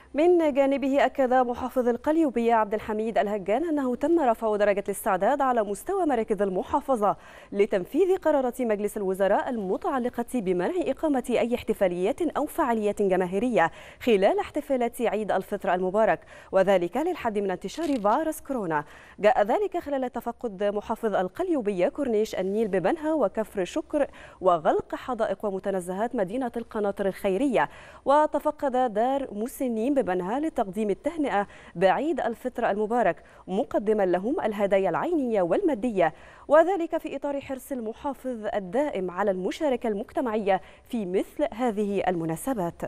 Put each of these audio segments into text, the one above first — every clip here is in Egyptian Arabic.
من جانبه أكد محافظ القليوبية عبد الحميد الهجان أنه تم رفع درجة الاستعداد على مستوى مراكز المحافظة لتنفيذ قرارات مجلس الوزراء المتعلقة بمنع إقامة أي احتفاليات أو فعاليات جماهيرية خلال احتفالات عيد الفطر المبارك وذلك للحد من انتشار فيروس كورونا جاء ذلك خلال تفقد محافظ القليوبية كورنيش النيل ببنها وكفر شكر وغلق حدائق ومتنزهات مدينة القناطر الخيرية وتفقد دار مسنين ببنها لتقديم التهنئة بعيد الفطر المبارك مقدما لهم الهدايا العينية والمادية وذلك في إطار حرص المحافظ الدائم على المشاركة المجتمعية في مثل هذه المناسبات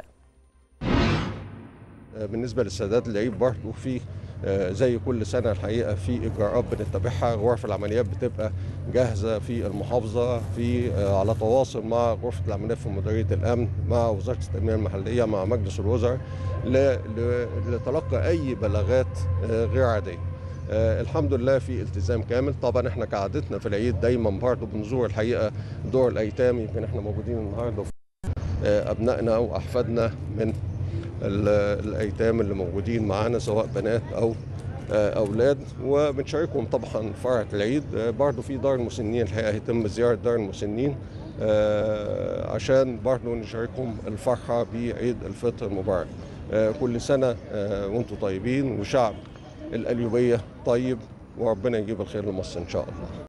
بالنسبه للسداد العيد برضه في زي كل سنه الحقيقه في اجراءات بنتبعها غرف العمليات بتبقى جاهزه في المحافظه في على تواصل مع غرفه العمليات في مديريه الامن مع وزاره التنميه المحليه مع مجلس الوزراء لتلقي اي بلاغات غير عاديه الحمد لله في التزام كامل طبعا احنا كعادتنا في العيد دايما برضه بنزور الحقيقه دور الايتام يمكن احنا موجودين النهارده ابنائنا واحفادنا من الايتام اللي موجودين معانا سواء بنات او اولاد وبنشاركهم طبعا فرحه العيد برضه في دار المسنين الحقيقه هيتم زياره دار المسنين عشان برضه نشاركهم الفرحه بعيد الفطر المبارك كل سنه وانتم طيبين وشعب القليوبيه طيب وربنا يجيب الخير لمصر ان شاء الله